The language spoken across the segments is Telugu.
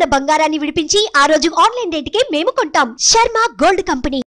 ఉన్న బంగారాన్ని విడిపించి ఆ రోజు ఆన్లైన్ రేటుకే మేము కొంటాం Sharma gold company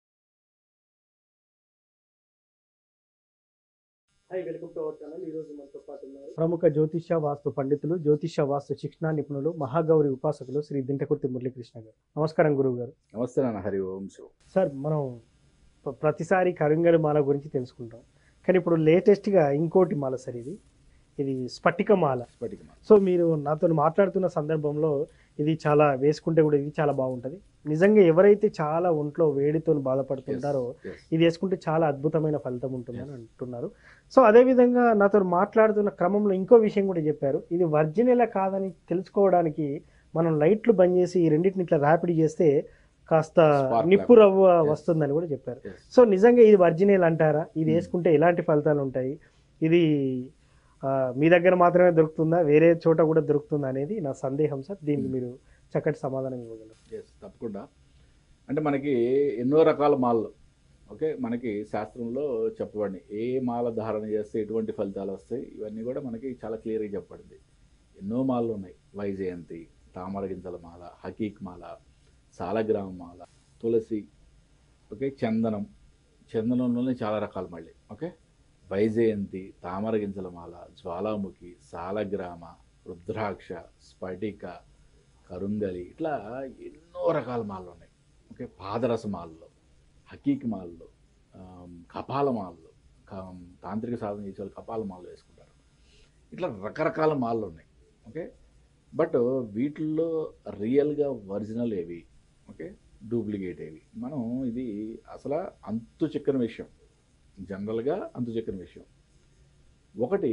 hi welcome to our channel ఈ రోజు మనతో పాటు ఉన్నారు ప్రముఖ జ్యోతిష్య వాస్తు పండితులు జ్యోతిష్య వాస్తు శిక్షణ నిపుణులు మహాగౌరి ఉపాసకులు శ్రీ దింటకుర్తి మురళీకృష్ణ గారు నమస్కారం గురువు గారు నమస్తే నాన్న హరి ఓం శివ సార్ మనం ప్ర- ప్రతిసారి కరింగలి మాల గురించి తెలుసుకుంటాం కానీ ఇప్పుడు లేటెస్ట్గా ఇంకోటి మాల సార్ ఇది ఇది స్ఫటిక మాల స్ఫటికమా సో మీరు నాతో మాట్లాడుతున్న సందర్భంలో ఇది చాలా వేసుకుంటే కూడా ఇది చాలా బాగుంటుంది నిజంగా ఎవరైతే చాలా ఒంట్లో వేడితో బాధపడుతుంటారో Yes. ఇది వేసుకుంటే చాలా అద్భుతమైన ఫలితం ఉంటుందని అంటున్నారు సో అదేవిధంగా నాతో మాట్లాడుతున్న క్రమంలో ఇంకో విషయం కూడా చెప్పారు ఇది వర్జినల్ కాదని తెలుసుకోవడానికి మనం లైట్లు బంద్ చేసి ఈ రెండింటిని ఇట్లా ర్యాపిడ్ చేస్తే కాస్త Spark నిప్పు రవ్వ Yes. వస్తుందని కూడా చెప్పారు Yes. సో నిజంగా ఇది వర్జినల్ అంటారా ఇది Hmm. వేసుకుంటే ఎలాంటి ఫలితాలు ఉంటాయి ఇది ఆ, మీ దగ్గర మాత్రమే దొరుకుతుందా వేరే చోట కూడా దొరుకుతుందా అనేది నా సందేహం సార్ దీనికి Hmm. మీరు చక్కటి సమాధానం ఇవ్వగలరు ఎస్ తప్పకుండా అంటే మనకి ఎన్నో రకాల మాలలు ఓకే మనకి శాస్త్రంలో చెప్పబడి ఏ మాల ధారణ చేస్తే ఎటువంటి ఫలితాలు వస్తాయి ఇవన్నీ కూడా మనకి చాలా క్లియర్గా చెప్పబడింది ఎన్నో మాలలు ఉన్నాయి వైజయంతి తామర గింజల మాల హకీక్ మాల సాలగ్రామ మాల తులసి ఓకే చందనం చందనంలోనే చాలా రకాలు మళ్ళీ ఓకే వైజయంతి తామర గింజల మాల జ్వాలాముఖి సాలగ్రామ రుద్రాక్ష స్ఫటిక కరుంగలి ఇట్లా ఎన్నో రకాల మాలలు ఉన్నాయి ఓకే పాదరస మాలలు హకీక్ మాలలు ఆమ్, కపాల మాలలు క- తాంత్రిక సాధన చేసే వాళ్ళు కపాల మాలలు వేసుకుంటారు ఇట్లా రకరకాల మాలలు ఉన్నాయి ఓకే బట్ వీటిల్లో రియల్గా ఒరిజినల్ ఏవి ఓకే డూప్లికేట్ ఏవి మనం ఇది అసలు అంతు చిక్కని విషయం జనరల్గా అంతు చిక్కని విషయం ఒకటి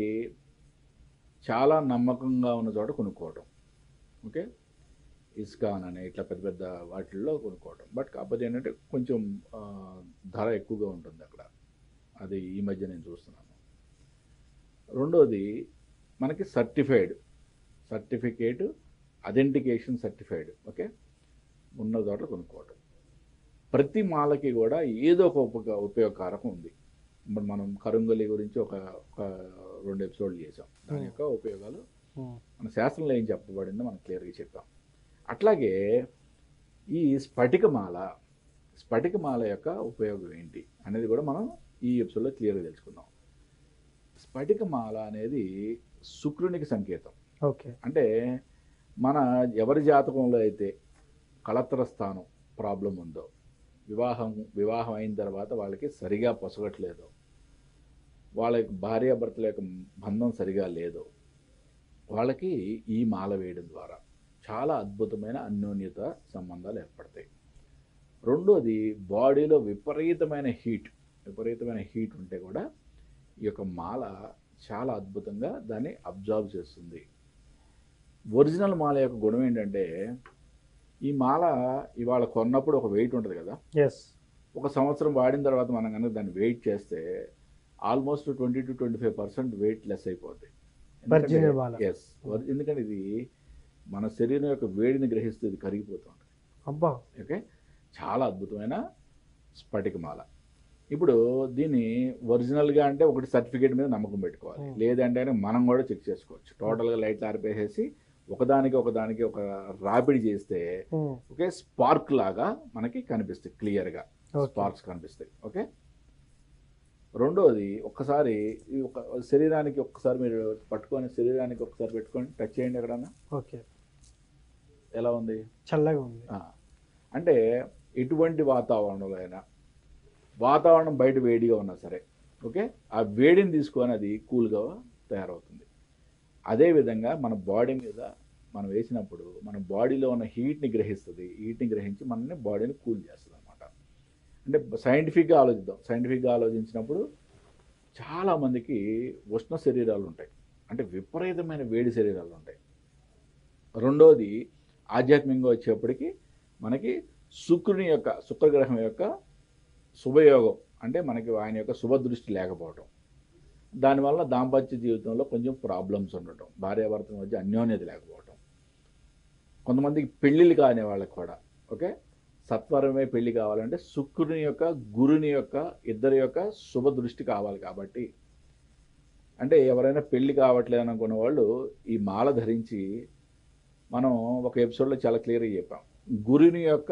చాలా నమ్మకంగా ఉన్న చోట కొనుక్కోవటం ఓకే ఇస్కాన్ అని ఇట్లా పెద్ద పెద్ద వాటిల్లో కొనుక్కోవటం బట్ కాకపోతే ఏంటంటే కొంచెం ఆ, ధర ఎక్కువగా ఉంటుంది అక్కడ అది ఈ మధ్య నేను చూస్తున్నాను రెండోది మనకి certified certificate authentication certified okay ఉన్న చోట కొనుక్కోవటం ప్రతి మాలకి కూడా ఏదో ఒక ఉపయోగ ఉపయోగకారకం ఉంది ఇప్పుడు మనం కరుంగలి గురించి ఒక ఒక రెండు ఎపిసోడ్లు చేసాం దాని యొక్క ఉపయోగాలు మన శాస్త్రంలో ఏం చెప్పబడిందో మనం క్లియర్గా చెప్పాం అట్లాగే ఈ స్ఫటికమాల స్ఫటికమాల యొక్క ఉపయోగం ఏంటి అనేది కూడా మనం ఈ ఎపిసోడ్లో క్లియర్గా తెలుసుకుందాం స్ఫటికమాల అనేది శుక్రునికి సంకేతం ఓకే అంటే మన ఎవరి జాతకంలో అయితే కళత్ర స్థానం ప్రాబ్లం ఉందో వివాహం వివాహం అయిన తర్వాత వాళ్ళకి సరిగా పొసగట్లేదు వాళ్ళ యొక్క భార్యాభర్తల యొక్క బంధం సరిగా లేదు వాళ్ళకి ఈ మాల వేయడం ద్వారా చాలా అద్భుతమైన అన్యోన్యత సంబంధాలు ఏర్పడతాయి రెండోది బాడీలో విపరీతమైన హీట్ విపరీతమైన హీట్ ఉంటే కూడా ఈ యొక్క మాల చాలా అద్భుతంగా దాన్ని అబ్జర్వ్ చేస్తుంది ఒరిజినల్ మాల యొక్క గుణం ఏంటంటే ఈ మాల ఇవాళ కొన్నప్పుడు ఒక వెయిట్ ఉంటుంది కదా ఎస్ ఒక సంవత్సరం వాడిన తర్వాత మనం కనుక దాన్ని వెయిట్ చేస్తే almost twenty to twenty five percent weight less అయిపోద్ది Original మాల. ఎస్ ఎందుకంటే ఇది మన శరీరం యొక్క వేడిని గ్రహిస్తూ ఇది కరిగిపోతుంది అబ్బా ఓకే చాలా అద్భుతమైన స్ఫటికమాల ఇప్పుడు దీన్ని ఒరిజినల్గా అంటే ఒకటి సర్టిఫికేట్ మీద నమ్మకం పెట్టుకోవాలి Hmm. లేదంటే మనం కూడా చెక్ చేసుకోవచ్చు టోటల్గా లైట్లు ఆరిపేసేసి ఒకదానికి ఒకదానికి ఒక రాపిడి చేస్తే ఓకే స్పార్క్ లాగా మనకి కనిపిస్తాయి క్లియర్గా ఓకే స్పార్క్స్ కనిపిస్తాయి ఓకే రెండోది ఒక్కసారి ఈ ఒక శరీరానికి ఒక్కసారి మీరు పట్టుకొని శరీరానికి ఒక్కసారి పెట్టుకొని టచ్ చేయండి ఎక్కడన్నా ఓకే ఎలా ఉంది చల్లగా ఉంది ఆ, అంటే ఎటువంటి వాతావరణంలో అయినా వాతావరణం బయట వేడిగా ఉన్నా సరే ఓకే ఆ వేడిని తీసుకొని అది కూల్గా తయారవుతుంది అదేవిధంగా మన బాడీ మీద మనం వేసినప్పుడు మన బాడీలో ఉన్న హీట్ని గ్రహిస్తుంది హీట్ని గ్రహించి మనని బాడీని కూల్ చేస్తుంది అనమాట అంటే సైంటిఫిక్గా ఆలోచిద్దాం సైంటిఫిక్గా ఆలోచించినప్పుడు చాలామందికి ఉష్ణ శరీరాలు ఉంటాయి అంటే విపరీతమైన వేడి శరీరాలు ఉంటాయి రెండోది ఆధ్యాత్మికంగా వచ్చేప్పటికి మనకి శుక్రుని యొక్క శుక్రగ్రహం యొక్క శుభయోగం అంటే మనకి ఆయన యొక్క శుభదృష్టి లేకపోవటం దానివల్ల దాంపత్య జీవితంలో కొంచెం ప్రాబ్లమ్స్ ఉండటం భార్యాభర్తల మధ్య అన్యోన్యత లేకపోవటం కొంతమందికి పెళ్ళిళ్ళు కాని వాళ్ళకి కూడా ఓకే సత్వరమే పెళ్లి కావాలంటే శుక్రుని యొక్క గురుని యొక్క ఇద్దరి యొక్క శుభ దృష్టి కావాలి కాబట్టి అంటే ఎవరైనా పెళ్లి కావట్లేదు అనుకున్న వాళ్ళు ఈ మాల ధరించి మనం ఒక ఎపిసోడ్లో చాలా క్లియర్గా చెప్పాం గురుని యొక్క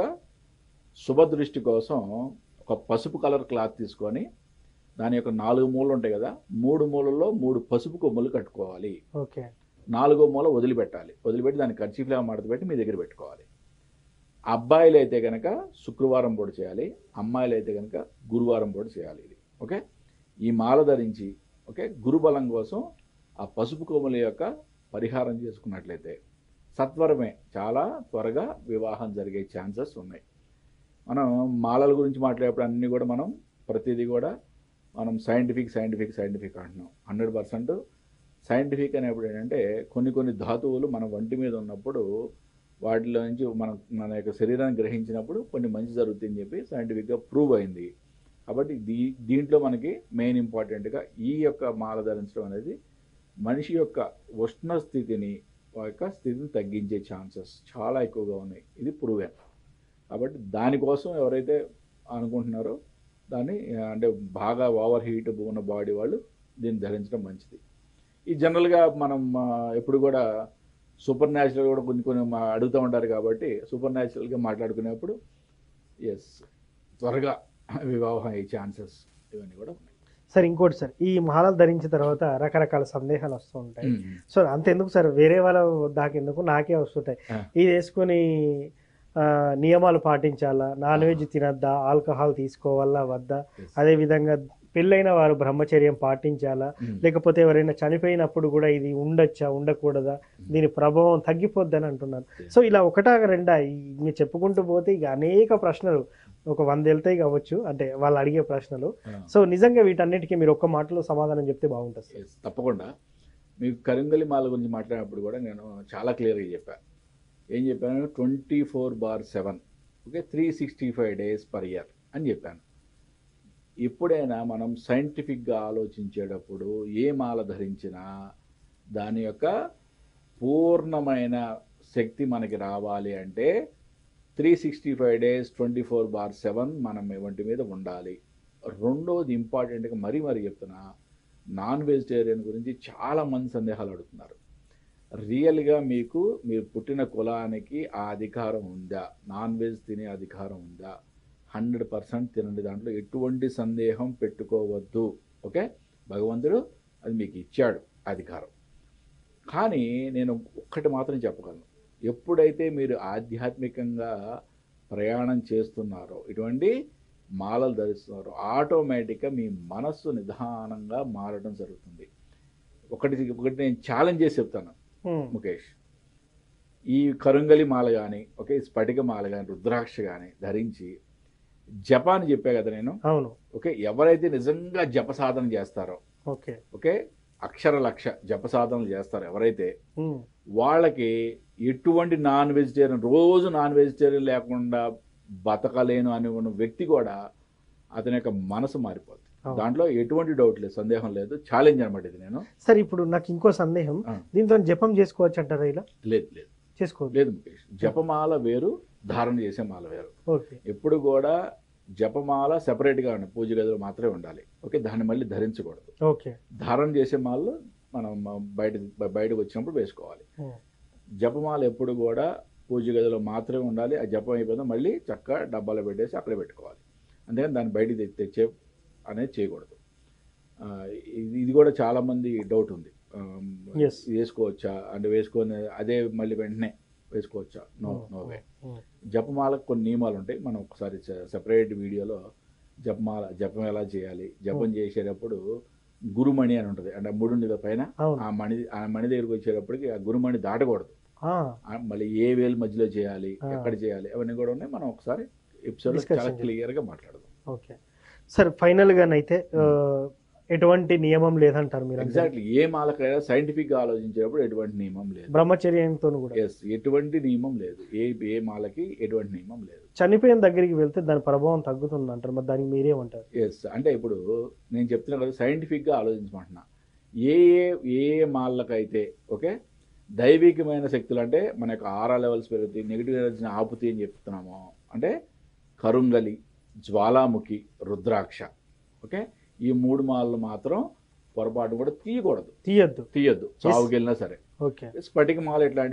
శుభదృష్టి కోసం ఒక పసుపు కలర్ క్లాత్ తీసుకొని దాని యొక్క నాలుగు మూలలు ఉంటాయి కదా మూడు మూలల్లో మూడు పసుపు కొమ్ములు కట్టుకోవాలి ఓకే నాలుగో మూల వదిలిపెట్టాలి వదిలిపెట్టి దాన్ని ఖర్చీఫ్లా మడత పెట్టి మీ దగ్గర పెట్టుకోవాలి అబ్బాయిలు అయితే కనుక శుక్రవారం పూట చేయాలి అమ్మాయిలు అయితే కనుక గురువారం పూట చేయాలి ఇది ఓకే ఈ మాల ధరించి ఓకే గురుబలం కోసం ఆ పసుపు కొమ్ముల యొక్క పరిహారం చేసుకున్నట్లయితే సత్వరమే చాలా త్వరగా వివాహం జరిగే ఛాన్సెస్ ఉన్నాయి మనం మాలల గురించి మాట్లాడేప్పుడు అన్నీ కూడా మనం ప్రతిదీ కూడా మనం సైంటిఫిక్ సైంటిఫిక్ సైంటిఫిక్ అంటున్నాం హండ్రెడ్ పర్సెంట్ సైంటిఫిక్ అనేప్పుడు ఏంటంటే కొన్ని కొన్ని ధాతువులు మన వంటి మీద ఉన్నప్పుడు వాటిలో నుంచి మనం మన యొక్క శరీరాన్ని గ్రహించినప్పుడు కొన్ని మంచి జరుగుతుందని చెప్పి సైంటిఫిక్గా ప్రూవ్ అయింది కాబట్టి దీ దీంట్లో మనకి మెయిన్ ఇంపార్టెంట్గా ఈ యొక్క మాల ధరించడం అనేది మనిషి యొక్క ఉష్ణ స్థితిని ఆ యొక్క స్థితిని తగ్గించే ఛాన్సెస్ చాలా ఎక్కువగా ఉన్నాయి ఇది ప్రూవెన్ కాబట్టి దానికోసం ఎవరైతే అనుకుంటున్నారో దాన్ని ఆ, అంటే బాగా ఓవర్ హీట్ ఉన్న బాడీ వాళ్ళు దీన్ని ధరించడం మంచిది ఈ జనరల్గా మనం ఆ, ఎప్పుడు కూడా సూపర్ న్యాచురల్ కూడా కొన్ని కొన్ని మా- అడుగుతూ ఉంటారు కాబట్టి సూపర్ న్యాచురల్గా మాట్లాడుకునేప్పుడు ఎస్ త్వరగా వివాహం అయ్యే ఛాన్సెస్ ఇవన్నీ కూడా ఉన్నాయి సార్ ఇంకోటి సార్ ఈ మాలలు ధరించిన తర్వాత రకరకాల సందేహాలు వస్తూ ఉంటాయి మ్మ్. సో అంతెందుకు సార్ వేరే వాళ్ళ దాకెందుకు నాకే వస్తుంటాయి ఆ. ఇది వేసుకొని ఆ, నియమాలు పాటించాలా నాన్ వెజ్ తినద్దా ఆల్కహాల్ తీసుకోవాలా వద్దా Yes. అదే విధంగా పెళ్ళైన వారు బ్రహ్మచర్యం పాటించాలా మ్మ్. లేకపోతే ఎవరైనా చనిపోయినప్పుడు కూడా ఇది ఉండొచ్చా ఉండకూడదా దీని ప్రభావం తగ్గిపోద్దని అంటున్నారు Yes. సో ఇలా ఒకటా రెండా ఈ- మీరు చెప్పుకుంటూ పోతే ఇక అనేక ప్రశ్నలు ఒక వంద వెళ్తాయి కావచ్చు అంటే వాళ్ళు అడిగే ప్రశ్నలు ఆ. సో నిజంగా వీటన్నిటికీ మీరు ఒక్క మాటలో సమాధానం చెప్తే బాగుంటుంది సార్ Yes, తప్పకుండా మీకు కరింగలి మాల గురించి మాట్లాడినప్పుడు కూడా నేను చాలా క్లియర్గా చెప్పాను ఏం చెప్పాను twenty four by seven okay three sixty five days per year అని చెప్పాను ఎప్పుడైనా మనం సైంటిఫిక్గా ఆలోచించేటప్పుడు ఏ మాల ధరించినా దాని యొక్క పూర్ణమైన శక్తి మనకి రావాలి అంటే three sixty five days twenty four by seven మనం వంటి మీద ఉండాలి రెండోది ఇంపార్టెంట్గా మరీ మరీ చెప్తున్నా నాన్ వెజిటేరియన్ గురించి చాలా మంది సందేహాలు అడుగుతున్నారు రియల్గా మీకు మీరు పుట్టిన కులానికి ఆ అధికారం ఉందా నాన్ వెజ్ తినే అధికారం ఉందా హండ్రెడ్ పర్సెంట్ తినండి దాంట్లో ఎటువంటి సందేహం పెట్టుకోవద్దు ఓకే భగవంతుడు అది మీకు ఇచ్చాడు అధికారం కానీ నేను ఒక్కటి మాత్రం చెప్పగలను ఎప్పుడైతే మీరు ఆధ్యాత్మికంగా ప్రయాణం చేస్తున్నారో ఇటువంటి మాలలు ధరిస్తున్నారో ఆటోమేటిక్గా మీ మనస్సు నిదానంగా మారడం జరుగుతుంది ఒకటి ఒకటి నేను ఛాలెంజ్ చేసి చెప్తాను ఉమ్, ముఖేష్ ఈ కరుంగలి మాల కానీ ఓకే ఈ స్ఫటిక మాల కానీ రుద్రాక్ష కానీ ధరించి జపాన్ చెప్పా కదా నేను అవును ఓకే ఎవరైతే నిజంగా జప సాధన చేస్తారో ఓకే ఓకే అక్షర లక్ష జప సాధనలు చేస్తారో ఎవరైతే ఉమ్, వాళ్ళకి ఎటువంటి నాన్ వెజిటేరియన్ రోజు నాన్ వెజిటేరియన్ లేకుండా బతకలేను అని ఉన్న వ్యక్తి కూడా అతని యొక్క మనసు మారిపోతుంది అవును. దాంట్లో ఎటువంటి డౌట్ లేదు సందేహం లేదు ఛాలెంజ్ అనమాట ఇది నేను సార్ ఇప్పుడు నాకు ఇంకో సందేహం ఆ. దీంతో జపం చేసుకోవచ్చు అంటారా ఇలా లేదు లేదు చేసుకోవచ్చు లేదు ముఖేష్ జపమాల వేరు ధారణ చేసే మాల వేరు ఓకే ఎప్పుడు కూడా జపమాల సెపరేట్గా ఉండాలి పూజ గదిలో మాత్రమే ఉండాలి ఓకే దాన్ని మళ్ళీ ధరించకూడదు ఓకే ధారణ చేసే మాలలో మనం బయట బయటకు వచ్చినప్పుడు వేసుకోవాలి ఉమ్, జపమాల ఎప్పుడు కూడా పూజ గదిలో మాత్రమే ఉండాలి ఆ జపం అయిపోయిందో మళ్ళీ చక్కగా డబ్బాలో పెట్టేసి అక్కడే పెట్టుకోవాలి అందుకని దాన్ని బయటికి తె- తెచ్చే అనేది చేయకూడదు ఆ, ఇది ఇది కూడా చాలామంది డౌట్ ఉంది ఆమ్, Yes. ఇది వేసుకోవచ్చా అంటే వేసుకొని అదే మళ్ళీ వెంటనే వేసుకోవచ్చా నో నో వే ఉమ్, జపమాలకు కొన్ని నియమాలు ఉంటాయి మనం ఒకసారి సెపరేట్ వీడియోలో జపమాల జపం ఎలా చేయాలి జపం చేసేటప్పుడు గురుమణి అని ఉంటుంది అంటే మూడు మీద పైన అవును ఆ మణి ఆ మణి దగ్గరికి వచ్చేటప్పటికి ఆ గురుమణి దాటకూడదు ఆ, ఆ మళ్ళీ ఏ వేలు మధ్యలో చేయాలి ఆ. ఎక్కడ చేయాలి అవన్నీ కూడా ఉన్నాయి మనం ఒకసారి ఎపిసోడ్ Discussion చాలా చేద్దాం. క్లియర్గా మాట్లాడదాం ఓకే సార్ ఫైనల్ గానైతే ఆ, ఎటువంటి నియమం లేదంటారు మీరు ఎగ్జాక్ట్లీ ఏ మాలకైనా సైంటిఫిక్ గా ఆలోచించేటప్పుడు ఎటువంటి నియమం లేదు బ్రహ్మచర్యంతో కూడా ఎస్ ఎటువంటి నియమం లేదు ఏ ఏ మాలకి ఎటువంటి నియమం లేదు చనిపోయిన దగ్గరికి వెళ్తే దాని ప్రభావం తగ్గుతుంది అంటారు మరి దానికి మీరేమంటారు ఎస్ అంటే ఇప్పుడు నేను చెప్తున్నా కదా సైంటిఫిక్గా ఆలోచించమంటున్నా ఏ ఏ ఏ ఏ మాలకైతే ఓకే దైవికమైన శక్తులు అంటే మన యొక్క ఆరా లెవెల్స్ పెరుగుతాయి నెగిటివ్ ఎనర్జీని ఆపుతాయి అని చెప్తున్నాము అంటే కరుంగలి జ్వాలాముఖి రుద్రాక్ష ఓకే ఈ మూడు మాలలు మాత్రం పొరపాటు కూడా తీయకూడదు తీయద్దు తీయద్దు చావుకి వెళ్ళినా సరే ఓకే స్ఫటిక మాల ఇట్లాంటివి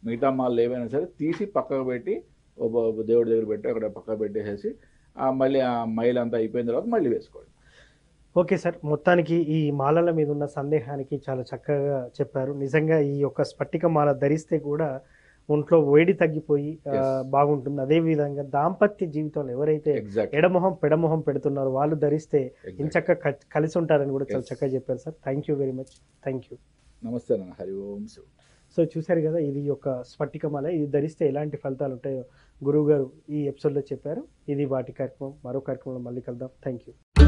మిగతా మాలలు ఏవైనా సరే తీసి పక్కకు పెట్టి ఓ బ- బ- దేవుడి దగ్గర పెట్టి అక్కడ పక్కకు పెట్టేసేసి ఆ మళ్ళీ ఆ మైల్ అంతా అయిపోయిన తర్వాత మళ్ళీ వేసుకోండి ఓకే సార్ మొత్తానికి ఈ మాలల మీద ఉన్న సందేహానికి చాలా చక్కగా చెప్పారు నిజంగా ఈ యొక్క స్ఫటిక మాల ధరిస్తే కూడా ఒంట్లో వేడి తగ్గిపోయి ఆ, Yes. బాగుంటుంది అదే విధంగా దాంపత్య జీవితంలో ఎవరైతే ఎగ్జాక్ట్ ఎడమొహం పెడమొహం పెడుతున్నారో వాళ్ళు ధరిస్తే ఇంచక్క క- కలిసి ఉంటారని కూడా చాలా Yes. చక్కగా చెప్పారు sir thank you very much thank you నమస్తే నాన్న హరి ఓం శివ సో చూశారు కదా ఇది ఒక స్ఫటికమాల ఇది ధరిస్తే ఎలాంటి ఫలితాలు ఉంటాయో గురువు గారు ఈ ఎపిసోడ్లో చెప్పారు ఇది వాటి కార్యక్రమం మరో కార్యక్రమంలో మళ్ళీ కలుద్దాం థ్యాంక్ యూ